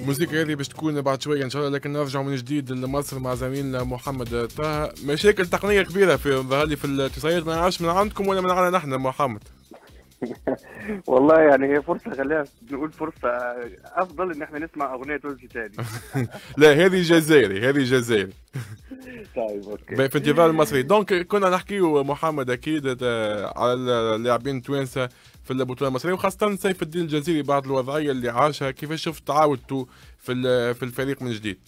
الموسيقى هذه باش تكون بعد شويه ان شاء الله لكن نرجع من جديد لمصر مع زميلنا محمد طه مشاكل تقنيه كبيره في ظهر لي في الاتصالات ما نعرفش من عندكم ولا من عندنا نحن محمد والله يعني هي فرصة خلينا نقول فرصة أفضل إن احنا نسمع أغنية تونسي تاني لا هذه جزائري هذه جزائري طيب أوكي في انتظار المصري دونك كنا نحكيو محمد أكيد على اللاعبين التوانسة في البطولة المصرية وخاصة سيف الدين الجزيري بعد الوضعية اللي عاشها كيفاش شفت تعاودته في في الفريق من جديد؟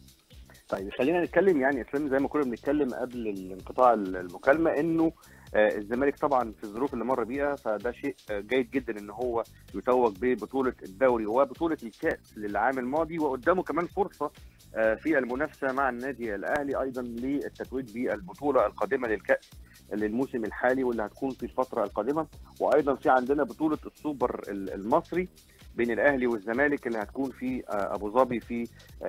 طيب خلينا نتكلم يعني اسلام زي ما كنا بنتكلم قبل انقطاع المكالمه انه آه، الزمالك طبعا في الظروف اللي مر بيها فده شيء آه، جيد جدا ان هو يتوج ببطوله الدوري وبطوله الكاس للعام الماضي وقدامه كمان فرصه آه، في المنافسه مع النادي الاهلي ايضا للتتويج بالبطوله القادمه للكاس للموسم الحالي واللي هتكون في الفتره القادمه وايضا في عندنا بطوله السوبر المصري بين الاهلي والزمالك اللي هتكون في ابو ظبي في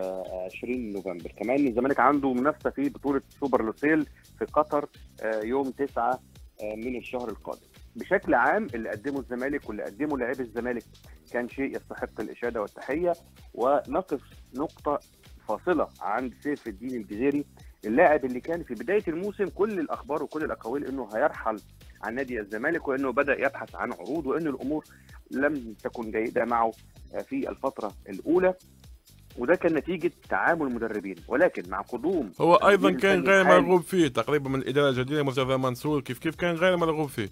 20 نوفمبر كمان الزمالك عنده منافسه في بطوله سوبر لوسيل في قطر يوم 9 آه، من الشهر القادم بشكل عام اللي قدمه الزمالك واللي قدمه لاعبي الزمالك كان شيء يستحق الاشاده والتحيه ونقف نقطه فاصله عند سيف الدين الجزيري اللاعب اللي كان في بدايه الموسم كل الاخبار وكل الاقاويل انه هيرحل عن نادي الزمالك وانه بدا يبحث عن عروض وان الامور لم تكن جيده معه في الفتره الاولى وده كان نتيجه تعامل المدربين ولكن مع قدوم هو ايضا كان غير مرغوب فيه تقريبا من الاداره الجديده مرتضى منصور كيف كيف كان غير مرغوب فيه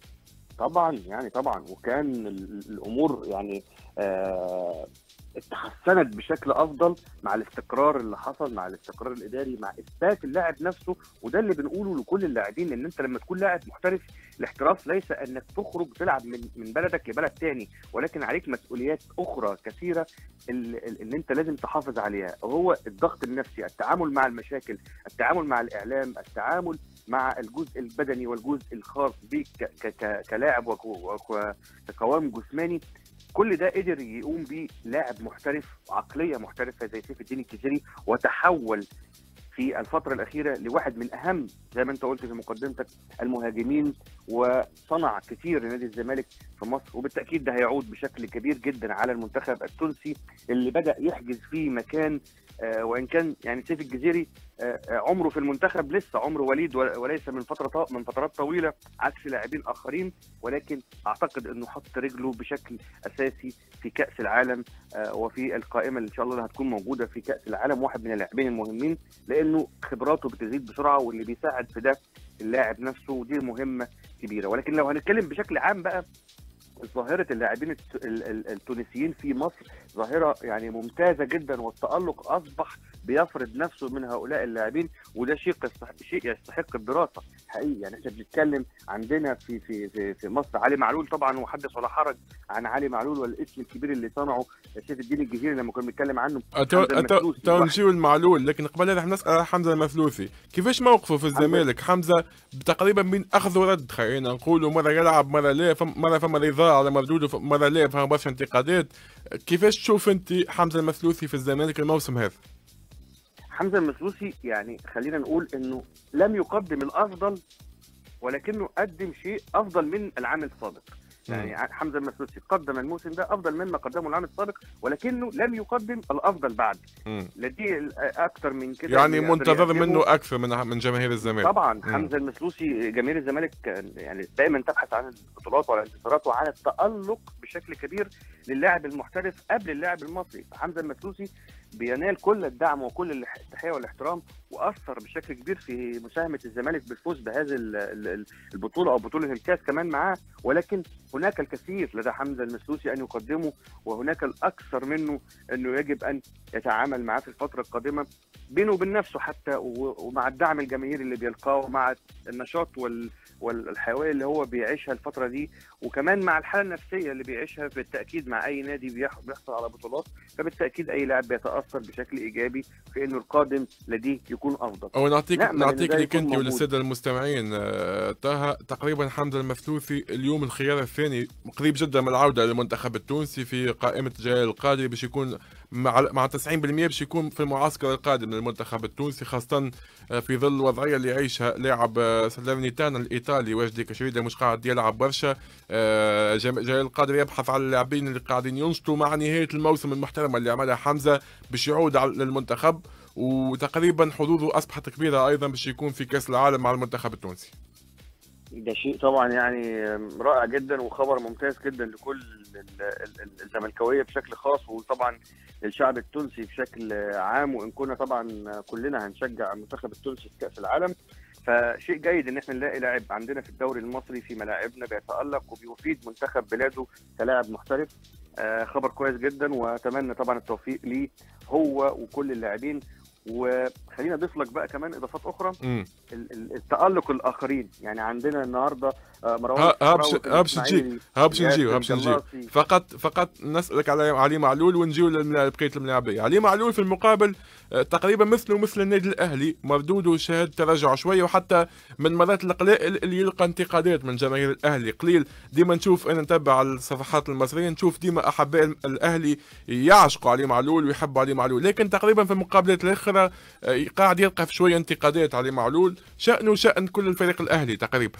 طبعا يعني طبعا وكان الامور يعني آه اتحسنت بشكل افضل مع الاستقرار اللي حصل مع الاستقرار الاداري مع اثبات اللاعب نفسه وده اللي بنقوله لكل اللاعبين ان انت لما تكون لاعب محترف الاحتراف ليس انك تخرج تلعب من من بلدك لبلد تاني ولكن عليك مسؤوليات اخرى كثيره اللي انت لازم تحافظ عليها وهو الضغط النفسي التعامل مع المشاكل التعامل مع الاعلام التعامل مع الجزء البدني والجزء الخاص بك كلاعب وكقوام جسماني كل ده قدر يقوم بيه لاعب محترف عقليه محترفه زي سيف الدين الجزيري وتحول في الفترة الأخيرة لواحد من أهم زي ما أنت قلت في مقدمتك المهاجمين وصنع كثير لنادي الزمالك في مصر وبالتأكيد ده هيعود بشكل كبير جدا على المنتخب التونسي اللي بدأ يحجز فيه مكان آه، وإن كان يعني سيف الجزيري آه، عمره في المنتخب لسه عمره وليد وليس من فترة من فترات طويلة عكس لاعبين آخرين ولكن أعتقد أنه حط رجله بشكل أساسي في كأس العالم آه، وفي القائمة اللي إن شاء الله اللي هتكون موجودة في كأس العالم واحد من اللاعبين المهمين لأنه خبراته بتزيد بسرعة واللي بيساعد في ده اللاعب نفسه ودي مهمة كبيرة ولكن لو هنتكلم بشكل عام بقى ظاهره اللاعبين التونسيين في مصر ظاهره يعني ممتازه جدا والتالق اصبح بيفرض نفسه من هؤلاء اللاعبين وده شيء شيء يستحق الدراسه حقيقي يعني احنا بنتكلم عندنا في في في, في مصر علي معلول طبعا وحدث ولا حرج عن علي معلول والاسم الكبير اللي صنعه سيف الدين الجزيري لما كنا بنتكلم عنه تو نجيو المعلول لكن قبل هذا نسال حمزه المثلوثي كيفاش موقفه في الزمالك حمزه تقريبا من اخذ ورد خلينا نقولوا مره يلعب مره لا مره فما رضا على مردوده مره لا فما برشا انتقادات كيفاش تشوف انت حمزه المثلوثي في الزمالك الموسم هذا؟ حمزه المسلوسي يعني خلينا نقول انه لم يقدم الافضل ولكنه قدم شيء افضل من العام السابق يعني حمزه المسلوسي قدم الموسم ده افضل مما قدمه العام السابق ولكنه لم يقدم الافضل بعد لديه اكثر من كده يعني منتظر منه اكثر من من جماهير الزمالك طبعا مم. حمزه المسلوسي جماهير الزمالك يعني دائما تبحث عن البطولات والانتصارات وعن التالق بشكل كبير للاعب المحترف قبل اللاعب المصري حمزه المسلوسي بينال كل الدعم وكل التحيه والاحترام واثر بشكل كبير في مساهمه الزمالك بالفوز بهذه البطوله او بطوله الكاس كمان معاه ولكن هناك الكثير لدى حمزه المسلوسي ان يقدمه وهناك الاكثر منه انه يجب ان يتعامل معاه في الفتره القادمه بينه وبين نفسه حتى ومع الدعم الجماهيري اللي بيلقاه ومع النشاط وال والحيويه اللي هو بيعيشها الفتره دي وكمان مع الحاله النفسيه اللي بيعيشها بالتاكيد مع اي نادي بيحصل على بطولات فبالتاكيد اي لاعب بيتاثر بشكل ايجابي في انه القادم لديه يكون افضل. او نعطيك نعم نعطيك لك انت وللساده المستمعين آه، طه تقريبا حمد المثلوثي اليوم الخيار الثاني قريب جدا من العوده للمنتخب التونسي في قائمه جلال القادري باش يكون مع مع 90% باش يكون في المعسكر القادم للمنتخب التونسي خاصه آه، في ظل الوضعيه اللي يعيشها لاعب آه، سلرنيتانا الايطالي واجدي كشريده مش قاعد يلعب برشا آه، جلال القادر يبحث على اللاعبين اللي قاعدين ينشطوا مع نهايه الموسم المحترمه اللي عملها حمزه باش يعود للمنتخب وتقريبا حظوظه اصبحت كبيره ايضا باش يكون في كاس العالم مع المنتخب التونسي ده شيء طبعا يعني رائع جدا وخبر ممتاز جدا لكل الزملكاويه بشكل خاص وطبعا الشعب التونسي بشكل عام وان كنا طبعا كلنا هنشجع المنتخب التونسي في كاس العالم فشيء جيد ان احنا نلاقي لاعب عندنا في الدوري المصري في ملاعبنا بيتالق وبيفيد منتخب بلاده كلاعب محترف آه خبر كويس جدا واتمنى طبعا التوفيق ليه هو وكل اللاعبين وخلينا اضيف لك بقى كمان اضافات اخرى م. التالق الاخرين يعني عندنا النهارده آه، مروان هابش نجي هابش نجي هابش نجي فقط فقط نسالك على علي معلول ونجيو لبقيه الملاعبيه علي معلول في المقابل آه، تقريبا مثله مثل النادي الاهلي مردوده شهد تراجع شويه وحتى من مرات القلائل اللي يلقى انتقادات من جماهير الاهلي قليل ديما نشوف انا نتبع الصفحات المصريه نشوف ديما احباء الاهلي يعشقوا علي معلول ويحبوا علي معلول لكن تقريبا في المقابلات الاخرى آه، قاعد يلقى في شويه انتقادات علي معلول شانه شان كل الفريق الاهلي تقريبا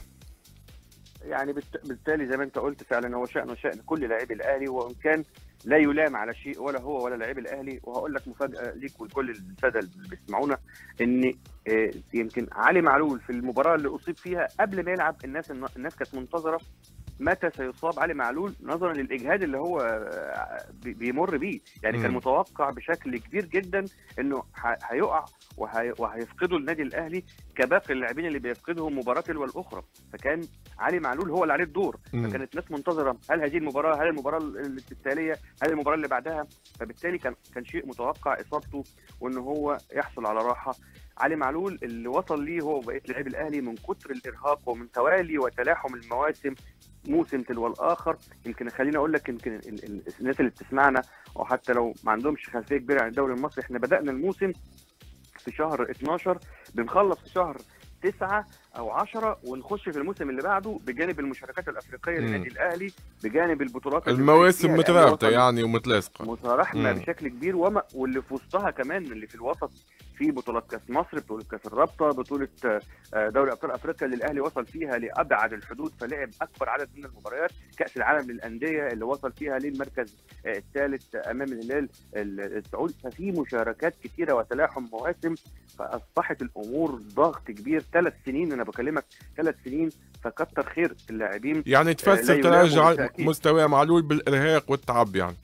يعني بالتالي زي ما انت قلت فعلا هو شأنه شأن كل لاعبي الاهلي وان كان لا يلام على شيء ولا هو ولا لاعبي الاهلي وهقول لك مفاجاه ليك ولكل الساده اللي بيسمعونا ان آه، يمكن علي معلول في المباراه اللي اصيب فيها قبل ما يلعب الناس الناس كانت منتظره متى سيصاب علي معلول نظرا للاجهاد اللي هو آه، بيمر بيه يعني كان متوقع بشكل كبير جدا انه هيقع وهيفقدوا النادي الاهلي كباقي اللاعبين اللي بيفقدهم مباراه تلو الاخرى فكان علي معلول هو اللي عليه الدور فكانت الناس منتظره هل هذه المباراه هل المباراه التاليه هل المباراه اللي بعدها فبالتالي كان كان شيء متوقع اصابته وان هو يحصل على راحه علي معلول اللي وصل ليه هو وبقيه لاعبي الاهلي من كتر الارهاق ومن توالي وتلاحم المواسم موسم تلو الاخر يمكن خليني اقول لك يمكن الناس اللي بتسمعنا او حتى لو ما عندهمش خلفيه كبيره عن الدوري المصري احنا بدانا الموسم في شهر 12 بنخلص في شهر تسعة او عشرة ونخش في الموسم اللي بعده بجانب المشاركات الافريقيه للنادي الاهلي بجانب البطولات المواسم مترابطه يعني ومتلاصقه متراحمه بشكل كبير وما واللي في وسطها كمان اللي في الوسط في بطولات كاس مصر بطوله كاس الرابطه بطوله آه، دوري ابطال افريقيا اللي الاهلي وصل فيها لابعد الحدود فلعب اكبر عدد من المباريات كاس العالم للانديه اللي وصل فيها للمركز آه، الثالث امام الهلال السعودي ففي مشاركات كثيره وتلاحم مواسم فاصبحت الامور ضغط كبير ثلاث سنين انا بكلمك ثلاث سنين فكتر خير اللاعبين يعني آه، تفسر تراجع مستوى معلول بالارهاق والتعب يعني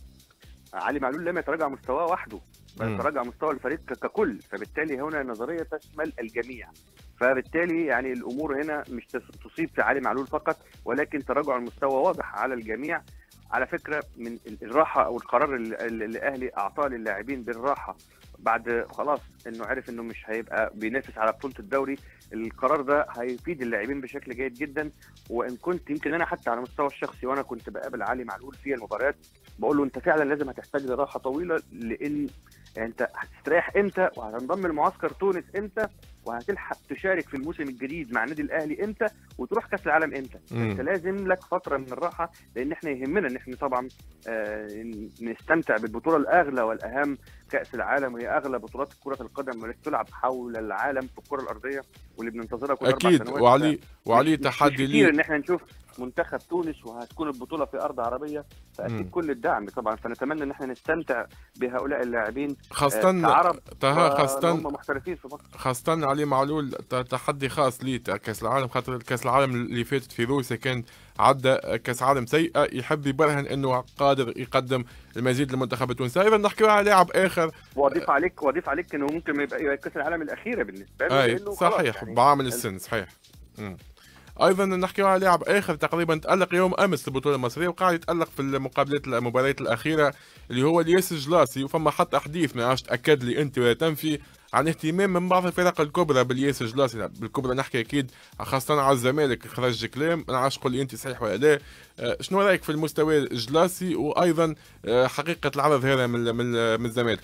علي معلول لم يتراجع مستواه وحده بل تراجع مستوى الفريق ككل فبالتالي هنا نظريه تشمل الجميع فبالتالي يعني الامور هنا مش تصيب في علي معلول فقط ولكن تراجع المستوى واضح على الجميع على فكره من الراحه او القرار اللي الاهلي اعطاه للاعبين بالراحه بعد خلاص انه عرف انه مش هيبقى بينافس على بطوله الدوري القرار ده هيفيد اللاعبين بشكل جيد جدا وان كنت يمكن انا حتى على المستوى الشخصي وانا كنت بقابل علي معلول في المباريات بقول له انت فعلا لازم هتحتاج لراحه طويله لان انت هتستريح امتى وهتنضم لمعسكر تونس امتى وهتلحق تشارك في الموسم الجديد مع النادي الاهلي امتى وتروح كاس العالم امتى انت لازم لك فتره من الراحه لان احنا يهمنا ان احنا طبعا آه نستمتع بالبطوله الاغلى والاهم كاس العالم وهي اغلى بطولات كره القدم التي تلعب حول العالم في الكره الارضيه واللي بننتظرها كل اكيد اربع سنوات وعلي وعلي تحدي ليه ان احنا نشوف منتخب تونس وهتكون البطوله في ارض عربيه فاكيد كل الدعم طبعا فنتمنى ان احنا نستمتع بهؤلاء اللاعبين خاصه آه كعرب خاصه محترفين في مصر خاصه علي معلول تحدي خاص ليه كاس العالم خاطر كاس العالم اللي فاتت في روسيا كان عدى كاس عالم سيئه يحب يبرهن انه قادر يقدم المزيد للمنتخب التونسي ايضا نحكي على لاعب اخر واضيف عليك واضيف عليك انه ممكن يبقى كاس العالم الاخيره بالنسبه له اي صحيح يعني بعامل السن صحيح مم. ايضا نحكي على لاعب اخر تقريبا تالق يوم امس البطوله المصريه وقاعد يتالق في المقابلات المباريات الاخيره اللي هو الياس جلاسي وفما حتى حديث ما عادش تاكد لي انت ولا تنفي عن اهتمام من بعض الفرق الكبرى بالياس جلاسي بالكبرى نحكي اكيد خاصه على الزمالك خرج كلام انا عاش قول لي انت صحيح ولا لا أه، شنو رايك في المستوى الجلاسي وايضا أه، حقيقه العرض هذا من من الزمالك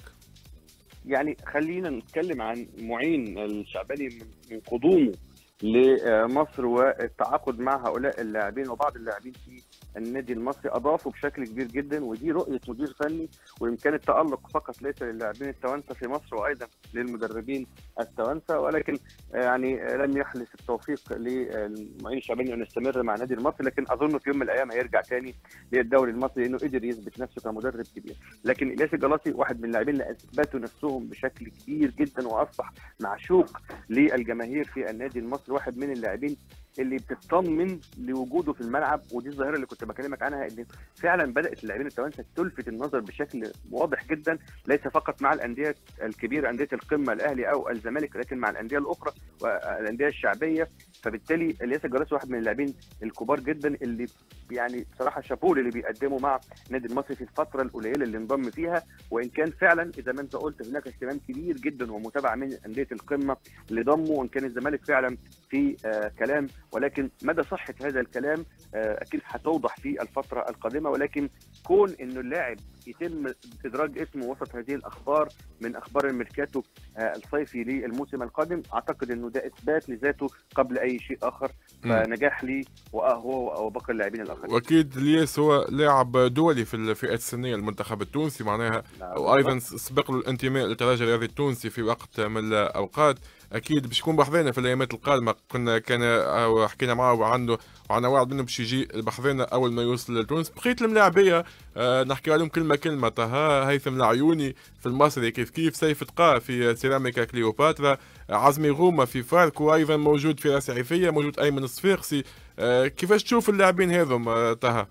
يعني خلينا نتكلم عن معين الشعباني من قدومه لمصر والتعاقد مع هؤلاء اللاعبين وبعض اللاعبين في النادي المصري اضافوا بشكل كبير جدا ودي رؤيه مدير فني ويمكن التالق فقط ليس للاعبين التوانسه في مصر وايضا للمدربين التوانسه ولكن يعني لم يحدث التوفيق للمعين الشعباني ان يستمر مع النادي المصري لكن اظن في يوم من الايام هيرجع تاني للدوري المصري لانه قدر يثبت نفسه كمدرب كبير لكن الياس الجلاطي واحد من اللاعبين اللي اثبتوا نفسهم بشكل كبير جدا واصبح معشوق للجماهير في النادي المصري واحد من اللاعبين اللي بتطمن لوجوده في الملعب ودي الظاهره اللي كنت بكلمك عنها ان فعلا بدات اللاعبين التوانسه تلفت النظر بشكل واضح جدا ليس فقط مع الانديه الكبيره انديه القمه الاهلي او الزمالك لكن مع الانديه الاخرى والانديه الشعبيه فبالتالي الياس الجراس واحد من اللاعبين الكبار جدا اللي يعني بصراحه شابوه اللي بيقدموا مع النادي المصري في الفتره القليله اللي انضم فيها وان كان فعلا اذا ما انت قلت هناك اهتمام كبير جدا ومتابعه من انديه القمه اللي ضموا وان كان الزمالك فعلا في آه كلام ولكن مدى صحه هذا الكلام آه اكيد هتوضح في الفتره القادمه ولكن كون انه اللاعب يتم ادراج اسمه وسط هذه الاخبار من اخبار الميركاتو آه الصيفي للموسم القادم اعتقد انه ده اثبات لذاته قبل اي شيء اخر فنجاح لي وهو وباقي اللاعبين الاخرين واكيد الياس هو لاعب دولي في الفئه السنيه المنتخب التونسي معناها وايضا سبق له الانتماء للترجي الرياضي التونسي في وقت من الاوقات اكيد باش يكون بحضينا في الايامات القادمه كنا كان حكينا معه وعنده وعنا واحد منهم باش يجي بحضينا اول ما يوصل لتونس بقيه الملاعبيه آه نحكي عليهم كلمه كلمه طه هيثم العيوني في المصري كيف كيف سيف تقى في سيراميكا كليوباترا عزمي غومه في فاركو ايضا موجود في راس عيفيه موجود ايمن الصفيقسي آه كيفاش تشوف اللاعبين هذم آه طه؟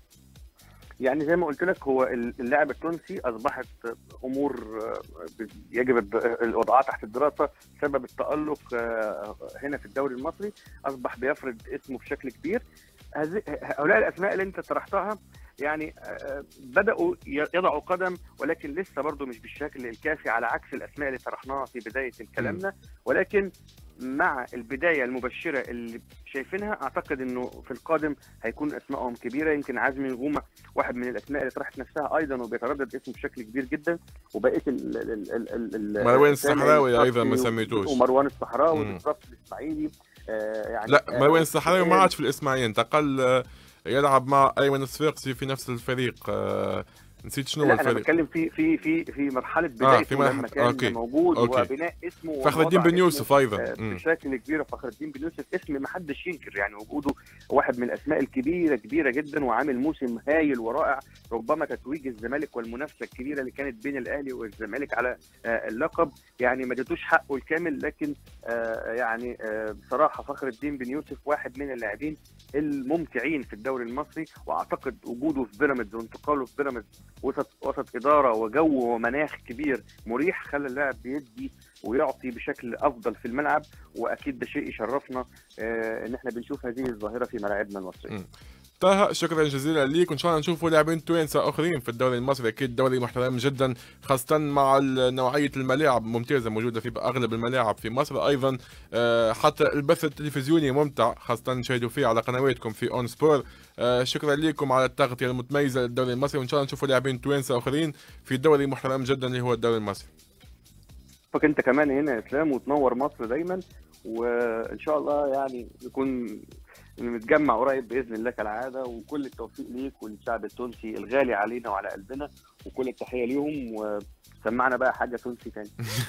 يعني زي ما قلت لك هو اللاعب التونسي اصبحت امور يجب الوضعها تحت الدراسه سبب التالق هنا في الدوري المصري اصبح بيفرض اسمه بشكل كبير هؤلاء الاسماء اللي انت طرحتها يعني بداوا يضعوا قدم ولكن لسه برضه مش بالشكل الكافي على عكس الاسماء اللي طرحناها في بدايه كلامنا ولكن مع البدايه المبشره اللي شايفينها اعتقد انه في القادم هيكون اسمائهم كبيره يمكن عزمي غومه واحد من الاسماء اللي طرحت نفسها ايضا وبيتردد اسمه بشكل كبير جدا وبقيه ال ال ال مروان الصحراوي ايضا ما سميتوش ومروان الصحراوي بالظبط الاسماعيلي آه يعني لا مروان الصحراوي ما عادش في الاسماعيلي انتقل يلعب مع ايمن الصفاقسي في نفس الفريق آه نسيت شنو لا انا بتكلم في في في في مرحله بدايته آه في مرحلة. لما كان أوكي. موجود أوكي. وبناء اسمه فخر الدين بن يوسف ايضا بشكل كبير فخر الدين بن يوسف اسم ما حدش ينكر يعني وجوده واحد من الاسماء الكبيره كبيره جدا وعامل موسم هايل ورائع ربما تتويج الزمالك والمنافسه الكبيره اللي كانت بين الاهلي والزمالك على اللقب يعني ما اديتوش حقه الكامل لكن يعني بصراحه فخر الدين بن يوسف واحد من اللاعبين الممتعين في الدوري المصري واعتقد وجوده في بيراميدز وانتقاله في بيراميدز وسط وسط اداره وجو ومناخ كبير مريح خلى اللاعب بيدي ويعطي بشكل افضل في الملعب واكيد ده شيء يشرفنا آه ان احنا بنشوف هذه الظاهره في ملاعبنا المصريه. طه شكرا جزيلا ليك وان شاء الله نشوفوا لاعبين توانسه اخرين في الدوري المصري اكيد دوري محترم جدا خاصه مع نوعيه الملاعب ممتازه موجوده في اغلب الملاعب في مصر ايضا حتى البث التلفزيوني ممتع خاصه نشاهدوا فيه على قنواتكم في اون سبور شكرا لكم على التغطيه المتميزه للدوري المصري وان شاء الله نشوفوا لاعبين توانسه اخرين في دوري محترم جدا اللي هو الدوري المصري فك انت كمان هنا يا اسلام وتنور مصر دايما وان شاء الله يعني نكون نتجمع قريب باذن الله كالعاده وكل التوفيق ليك وللشعب التونسي الغالي علينا وعلى قلبنا وكل التحيه ليهم وسمعنا بقى حاجه تونسي تاني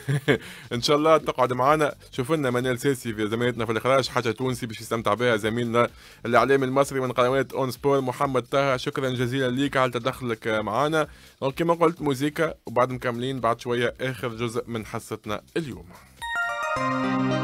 ان شاء الله تقعد معنا شوف لنا منال سيسي في زميلتنا في الاخراج حاجه تونسي باش يستمتع بها زميلنا الاعلامي المصري من قنوات اون سبور محمد طه شكرا جزيلا ليك على تدخلك معنا كما قلت موزيكا وبعد مكملين بعد شويه اخر جزء من حصتنا اليوم